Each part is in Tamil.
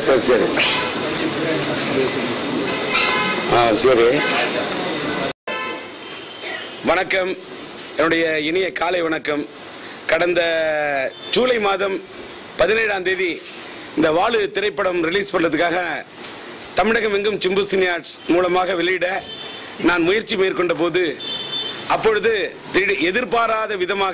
சரி சரி ஆ சரி வணக்கம் என்னுடைய இனிய காலை வணக்கம் கடந்த ஜூலை மாதம் பதினேழாம் தேதி இந்த வாழு திரைப்படம் ரிலீஸ் பண்ணுறதுக்காக தமிழகம் எங்கும் சிம்பு சினியார்ட்ஸ் மூலமாக வெளியிட நான் முயற்சி மேற்கொண்ட போது அப்பொழுது திடீர் எதிர்பாராத விதமாக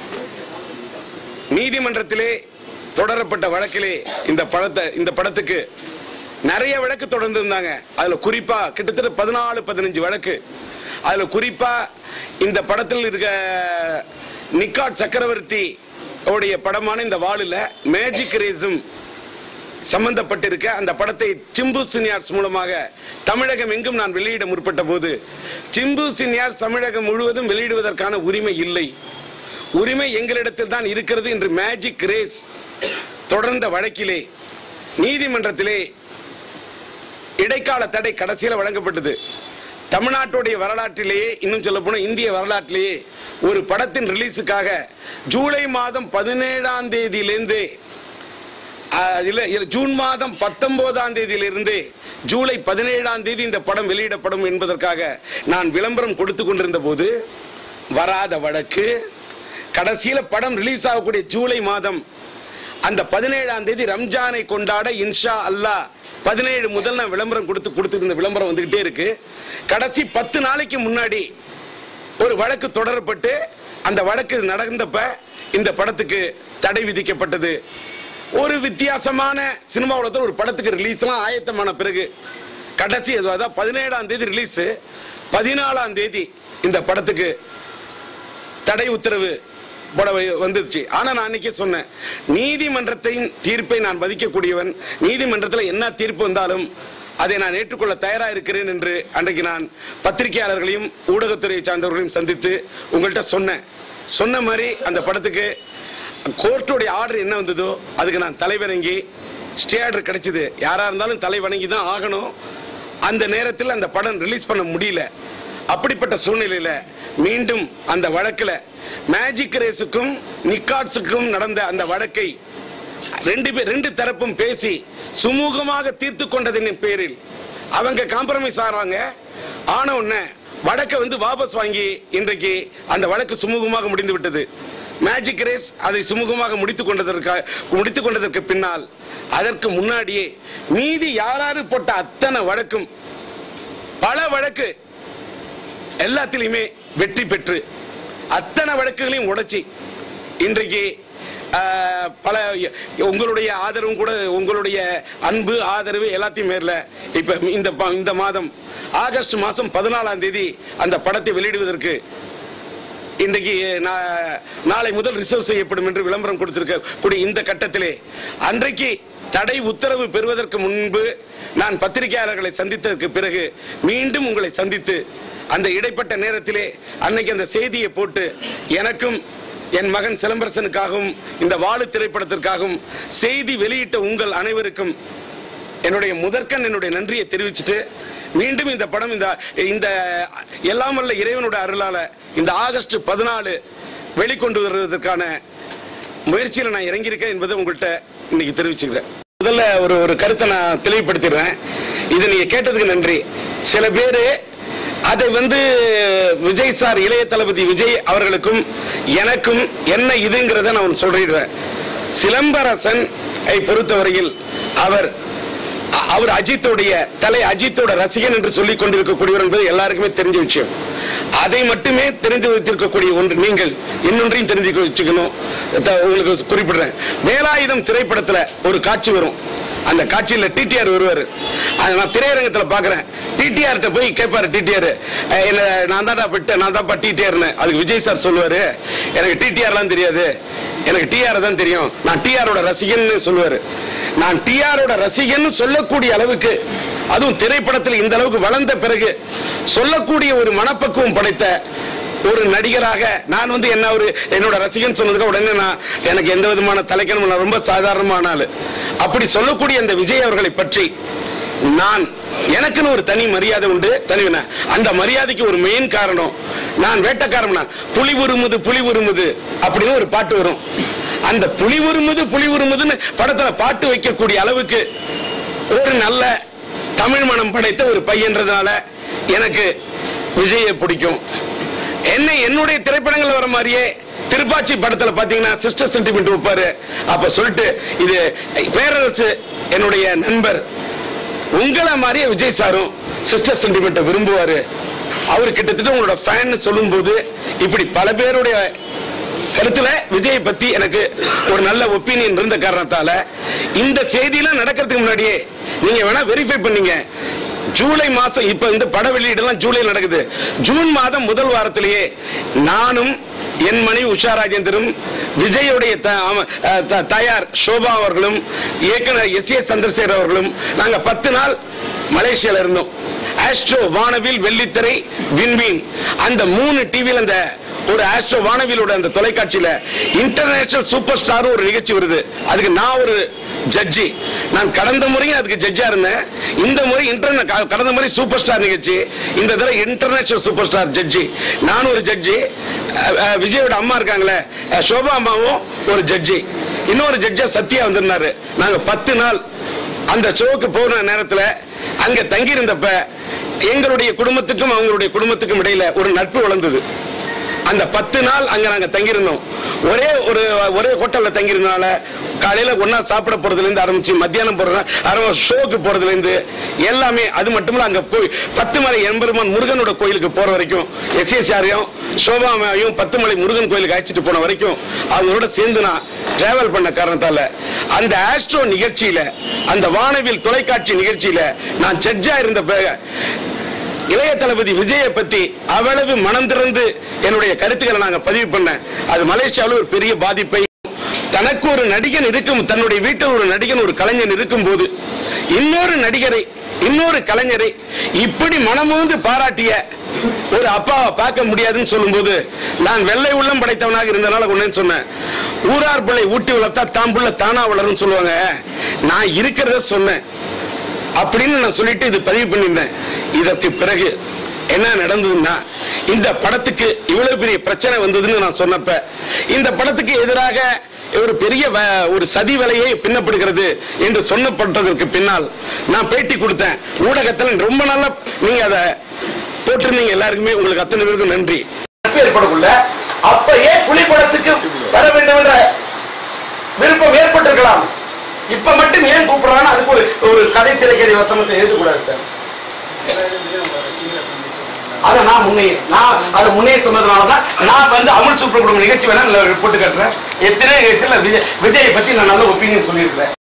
நீதிமன்றத்திலே தொடரப்பட்ட வழக்கிலே இந்த படத்தை இந்த படத்துக்கு நிறைய வழக்கு தொடர்ந்து இருந்தாங்க அதுல குறிப்பா கிட்டத்தட்ட பதினாலு பதினஞ்சு வழக்கு அதுல குறிப்பா இந்த படத்தில் இருக்க நிக்காட் சக்கரவர்த்தி உடைய படமான இந்த வாளுல மேஜிக் ரேஸும் சம்பந்தப்பட்டிருக்க அந்த படத்தை சிம்பு சினியார்ஸ் மூலமாக தமிழகம் எங்கும் நான் வெளியிட முற்பட்ட போது சிம்பு சினியார்ஸ் தமிழகம் முழுவதும் வெளியிடுவதற்கான உரிமை இல்லை உரிமை எங்களிடத்தில் தான் இருக்கிறது என்று மேஜிக் ரேஸ் தொடர்ந்த வழக்கிலே நீதிமன்றத்திலே இடைக்கால தடை கடைசியில் வழங்கப்பட்டது தமிழ்நாட்டுடைய வரலாற்றிலேயே இன்னும் சொல்ல போனா இந்திய வரலாற்றிலேயே ஒரு படத்தின் ரிலீஸுக்காக ஜூலை மாதம் பதினேழாம் தேதியிலிருந்து ஆஹ், இல்ல இல்ல, ஜூன் மாதம் பத்தொன்பதாம் தேதியிலிருந்து ஜூலை பதினேழாம் தேதி இந்த படம் வெளியிடப்படும் என்பதற்காக நான் விளம்பரம் கொடுத்து கொண்டிருந்த போது வராத வழக்கு கடைசியில படம் ரிலீஸ் ஆகக்கூடிய ஜூலை மாதம் அந்த பதினேழாம் தேதி ரம்ஜானை கொண்டாட இன்ஷா அல்லாஹ் பதினேழு முதல் நான் விளம்பரம் கொடுத்து கொடுத்துருந்த விளம்பரம் வந்துகிட்டே இருக்கு கடைசி பத்து நாளைக்கு முன்னாடி ஒரு வழக்கு தொடரப்பட்டு அந்த வழக்கு நடந்தப்ப இந்த படத்துக்கு தடை விதிக்கப்பட்டது ஒரு வித்தியாசமான சினிமா உலகத்தில் ஒரு படத்துக்கு ரிலீஸ்லாம் ஆயத்தமான பிறகு கடைசி அது அதான் பதினேழாம் தேதி ரிலீஸ் பதினாலாம் தேதி இந்த படத்துக்கு தடை உத்தரவு போட வை- வந்துருச்சு ஆனா நான் அன்னைக்கே சொன்னேன் நீதிமன்றத்தின் தீர்ப்பை நான் மதிக்கக்கூடியவன் நீதிமன்றத்தில் என்ன தீர்ப்பு வந்தாலும் அதை நான் ஏற்றுக்கொள்ள தயாரா இருக்கிறேன் என்று அன்றைக்கு நான் பத்திரிகையாளர்களையும் ஊடகத்துறையை சார்ந்தவர்களையும் சந்தித்து உங்கள்கிட்ட சொன்னேன் சொன்ன மாதிரி அந்த படத்துக்கு கோர்ட்டுடைய ஆர்டர் என்ன வந்ததோ அதுக்கு நான் தலைவணங்கி ஸ்டே ஆர்டர் கிடைச்சது யாரா இருந்தாலும் தலை வணங்கி தான் ஆகணும் அந்த நேரத்தில் அந்த படம் ரிலீஸ் பண்ண முடியல அப்படிப்பட்ட சூழ்நிலையில மீண்டும் அந்த வழக்குல மேஜிக் ரேஸுக்கும் நிக்காட்ஸுக்கும் நடந்த அந்த வழக்கை ரெண்டு பேர் ரெண்டு தரப்பும் பேசி சுமூகமாக தீர்த்து கொண்டதின் பேரில் அவங்க காம்ப்ரமைஸ் ஆறாங்க ஆன உடனே வழக்கை வந்து வாபஸ் வாங்கி இன்றைக்கு அந்த வழக்கு சுமூகமாக முடிந்து விட்டது மேஜிக் ரேஸ் அதை சுமூகமாக முடித்துக் கொண்டதற்கு முடித்துக் கொண்டதற்கு பின்னால் அதற்கு முன்னாடியே மீதி யாராரு போட்ட அத்தனை வழக்கும் பல வழக்கு எல்லாத்திலையுமே வெற்றி பெற்று அத்தனை வழக்குகளையும் உடைச்சி இன்றைக்கு ஆஹ், பல உங்களுடைய ஆதரவும் கூட உங்களுடைய அன்பு ஆதரவு எல்லாத்தையும் மேல இப்ப இந்த ப- இந்த மாதம் ஆகஸ்ட் மாதம் பதினாலாம் தேதி அந்த படத்தை வெளியிடுவதற்கு இன்றைக்கு நா- நாளை முதல் ரிசர்வ் செய்யப்படும் என்று விளம்பரம் கொடுத்திருக்க கூடிய இந்த கட்டத்திலே அன்றைக்கு தடை உத்தரவு பெறுவதற்கு முன்பு நான் பத்திரிகையாளர்களை சந்தித்ததற்கு பிறகு மீண்டும் உங்களை சந்தித்து அந்த இடைப்பட்ட நேரத்திலே அன்னைக்கு அந்த செய்தியை போட்டு எனக்கும் என் மகன் சிலம்பரசனுக்காகவும் இந்த வாழு திரைப்படத்திற்காகவும் செய்தி வெளியிட்ட உங்கள் அனைவருக்கும் என்னுடைய முதற்கண் என்னுடைய நன்றியை தெரிவிச்சுட்டு மீண்டும் இந்த படம் இந்த இந்த எல்லாம் வல்ல இறைவனுடைய அருளால இந்த ஆகஸ்ட் பதினாலு வெளிக்கொண்டு வருவதற்கான முயற்சியில் நான் இறங்கியிருக்கேன் என்பதை உங்கள்கிட்ட இன்னைக்கு தெரிவிச்சுக்கிறேன் முதல்ல ஒரு ஒரு கருத்தை நான் தெளிவுபடுத்திடுறேன் இதை நீங்க கேட்டதுக்கு நன்றி சில பேரு அதை வந்து விஜய் சார் இளைய தளபதி விஜய் அவர்களுக்கும் எனக்கும் என்ன இதுங்கிறத நான் சொல்லிடுறேன் சிலம்பரசன் பொறுத்தவரையில் அவர் அ- அவர் அஜித்துடைய தலை அஜித்தோட ரசிகன் என்று சொல்லிக் கொண்டிருக்கக்கூடியவர் என்பது எல்லாருக்குமே தெரிஞ்ச விஷயம் அதை மட்டுமே தெரிந்து வைத்திருக்கக்கூடிய ஒன்று நீங்கள் இன்னொன்றையும் தெரிஞ்சு வச்சுக்கணும் த- உங்களுக்கு குறிப்பிடுறேன் வேலாயுதம் திரைப்படத்துல ஒரு காட்சி வரும் அந்த காட்சியில டிடிஆர் வருவாரு அதை நான் திரையரங்கத்துல பாக்குறேன் டிடிஆர் போய் கேட்பாரு டிடிஆர் என்ன நான் தான்டா விட்டு நான் தான்ப்பா டிடிஆர்னு அதுக்கு விஜய் சார் சொல்லுவாரு எனக்கு டிடிஆர்லாம் தெரியாது எனக்கு டிஆர் தான் தெரியும் நான் டிஆரோட ரசிகன்னு சொல்லுவாரு நான் டிஆரோட ரசிகன் சொல்லக்கூடிய அளவுக்கு அதுவும் திரைப்படத்தில் இந்த அளவுக்கு வளர்ந்த பிறகு சொல்லக்கூடிய ஒரு மனப்பக்குவம் படைத்த ஒரு நடிகராக நான் வந்து என்ன ஒரு என்னோட ரசிகன் சொன்னதுக்கு உடனே நான் எனக்கு எந்த விதமான தலைக்கணும் நான் ரொம்ப சாதாரணமான ஆளு அப்படி சொல்லக்கூடிய அந்த விஜய் அவர்களை பற்றி நான் எனக்குன்னு ஒரு தனி மரியாதை உண்டு தனிவன அந்த மரியாதைக்கு ஒரு மெயின் காரணம் நான் வேட்டக்காரன் புலி உருமுது புலி உருமுது அப்படின்னு ஒரு பாட்டு வரும் அந்த புலி உருமுது புலி உருமுதுன்னு படத்துல பாட்டு வைக்கக்கூடிய அளவுக்கு ஒரு நல்ல தமிழ் மனம் படைத்த ஒரு பையன்றதுனால எனக்கு விஜயை பிடிக்கும் என்ன என்னுடைய திரைப்படங்கள் வர மாதிரியே திருப்பாச்சி படத்துல பாத்தீங்கன்னா சிஸ்டர் சென்டிமெண்ட் வைப்பாரு அப்ப சொல்லிட்டு இது பேரரசு என்னுடைய நண்பர் உங்களை மாதிரியே விஜய் சாரும் சிஸ்டர் சென்டிமெண்ட்டை விரும்புவாரு அவர் கிட்டத்தட்ட உங்களோட ஃபேன் சொல்லும்போது இப்படி பல பேருடைய கருத்துல விஜயை பத்தி எனக்கு ஒரு நல்ல ஒப்பீனியன் இருந்த காரணத்தால இந்த செய்தியெல்லாம் நடக்கிறதுக்கு முன்னாடியே நீங்க வேணா வெரிஃபை பண்ணீங்க ஜூலை மாசம் இப்ப இந்த பட வெளியீடெல்லாம் ஜூலையில் நடக்குது ஜூன் மாதம் முதல் வாரத்திலேயே நானும் என் மனைவி உஷா ராஜேந்திரும் விஜயுடைய த- அவ- அஹ் த- தாயார் சோபா அவர்களும் இயக்குனர் எஸ் ஏ சந்திரசேகர் அவர்களும் நாங்க பத்து நாள் மலேசியால இருந்தோம் ஆஸ்ட்ரோ வானவில் வெள்ளித்திரை விண்மீன் அந்த மூணு டிவியில் அந்த ஒரு ஆஸ்ட்ரோ வானவிலோட அந்த தொலைக்காட்சியில இன்டர்நேஷனல் சூப்பர் ஸ்டார் ஒரு நிகழ்ச்சி வருது அதுக்கு நான் ஒரு ஜட்ஜி நான் கடந்த முறையும் அதுக்கு ஜட்ஜா இருந்தேன் இந்த முறை இன்டர்நெட் கடந்த முறை சூப்பர் ஸ்டார் நிகழ்ச்சி இந்த தடவை இன்டர்நேஷனல் சூப்பர் ஸ்டார் ஜட்ஜி நான் ஒரு ஜட்ஜி அஹ், அஹ், விஜயோட அம்மா இருக்காங்களே அஹ், சோபா அம்மாவும் ஒரு ஜட்ஜி இன்னொரு ஜட்ஜா சத்யா வந்திருந்தாரு நாங்க பத்து நாள் அந்த ஷோக்கு போன நேரத்துல அங்க தங்கியிருந்தப்ப எங்களுடைய குடும்பத்துக்கும் அவங்களுடைய குடும்பத்துக்கும் இடையில ஒரு நட்பு வளர்ந்தது அந்த பத்து நாள் அங்க நாங்க தங்கியிருந்தோம் ஒரே ஒரு ஒரே ஹோட்டல்ல தங்கியிருந்தனால காலையில ஒன்னா சாப்பிட போறதுல இருந்து ஆரம்பிச்சு மத்தியானம் போறது ஆரம்ப ஷோக்கு போறதுல இருந்து எல்லாமே அது மட்டுமல்ல அங்க போய் பத்து மலை எம்பெருமான் முருகனோட கோயிலுக்கு போற வரைக்கும் எஸ் எஸ் ஆரையும் சோபாமையும் பத்து மலை முருகன் கோயிலுக்கு அழைச்சிட்டு போன வரைக்கும் அவங்களோட சேர்ந்து நான் டிராவல் பண்ண காரணத்தால அந்த ஆஸ்ட்ரோ நிகழ்ச்சியில அந்த வானவில் தொலைக்காட்சி நிகழ்ச்சியில நான் ஜட்ஜா இருந்த பிறகு இளைய தளபதி விஜயை பத்தி அவ்வளவு மனம் திறந்து என்னுடைய கருத்துக்களை நாங்க பதிவு பண்ணேன் அது மலேசியாவில் ஒரு பெரிய பாதிப்பை தனக்கு ஒரு நடிகன் இருக்கும் தன்னுடைய வீட்டில் ஒரு நடிகன் ஒரு கலைஞன் இருக்கும் போது இன்னொரு நடிகரை இன்னொரு கலைஞரை இப்படி மனமுந்து பாராட்டிய ஒரு அப்பாவை பார்க்க முடியாதுன்னு சொல்லும்போது நான் வெள்ளை உள்ளம் படைத்தவனாக இருந்தனால ஒன்னு சொன்னேன் ஊரார் பிள்ளை ஊட்டி வளர்த்தா தாம் புள்ள தானா வளரும்னு சொல்லுவாங்க நான் இருக்கிறத சொன்னேன் அப்படின்னு நான் சொல்லிட்டு இது பதிவு பண்ணியிருந்தேன் இதற்கு பிறகு என்ன நடந்ததுன்னா இந்த படத்துக்கு இவ்வளவு பெரிய பிரச்சனை வந்ததுன்னு நான் சொன்னப்ப இந்த படத்துக்கு எதிராக ஒரு பெரிய வ- ஒரு சதி வேலையை பின்னப்படுகிறது என்று சொன்னப்பட்டதற்கு பின்னால் நான் பேட்டி கொடுத்தேன் ஊடகத்தில் ரொம்ப நல்லா நீங்க அதை போட்டிருந்தீங்க எல்லாருக்குமே உங்களுக்கு அத்தனை பேருக்கும் நன்றி ஏற்படக்குள்ள அப்ப ஏன் புலி படத்துக்கு வர வேண்டும் என்ற விருப்பம் ஏற்பட்டிருக்கலாம் இப்ப மட்டும் ஏன் கூப்பிடுறான்னு அதுக்கு ஒரு ஒரு கதை திரைக்கதை வசனத்தை எழுதக்கூடாது சார் அதை நான் முன்னே நான் அதை முன்னே சொன்னதுனால தான் நான் வந்து அமுல் சூப்பர் குடும்ப நிகழ்ச்சி வேணா நான் போட்டு காட்டுறேன் எத்தனை நிகழ்ச்சியில் விஜய் விஜயை பத்தி நான் நல்ல ஒப்பீனியன் சொல்லியிருக்கிறேன்